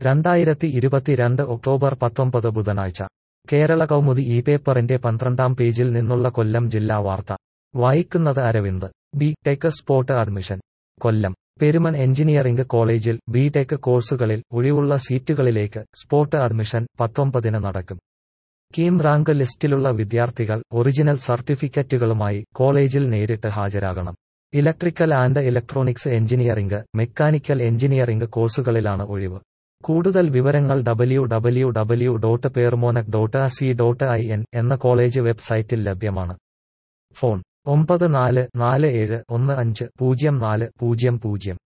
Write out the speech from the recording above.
രണ്ടായിരത്തി ഇരുപത്തിരണ്ട് ഒക്ടോബർ പത്തൊമ്പത് ബുധനാഴ്ച കേരള കൗമുദി ഈ പേപ്പറിന്റെ പന്ത്രണ്ടാം പേജിൽ നിന്നുള്ള കൊല്ലം ജില്ലാ വാർത്ത വായിക്കുന്നത് Aravind B tech spot admission Kollam Perumon engineering കോളേജിൽ ബി ടെക് കോഴ്സുകളിൽ ഒഴിവുള്ള സീറ്റുകളിലേക്ക് സ്പോട്ട് അഡ്മിഷൻ പത്തൊമ്പതിന് നടക്കും കീം റാങ്ക് ലിസ്റ്റിലുള്ള വിദ്യാർത്ഥികൾ ഒറിജിനൽ സർട്ടിഫിക്കറ്റുകളുമായി കോളേജിൽ നേരിട്ട് ഹാജരാകണം electrical and electronics engineering mechanical engineering കോഴ്സുകളിലാണ് ഒഴിവ് കൂടുതൽ വിവരങ്ങൾ ഡബ്ല്യു ഡബ്ല്യു ഡബ്ല്യു ഡോട്ട് പേർമോനക് dot C dot I N എന്ന കോളേജ് വെബ്സൈറ്റിൽ ലഭ്യമാണ് ഫോൺ ഒമ്പത് നാല് നാല് ഏഴ് ഒന്ന് അഞ്ച് പൂജ്യം നാല് പൂജ്യം പൂജ്യം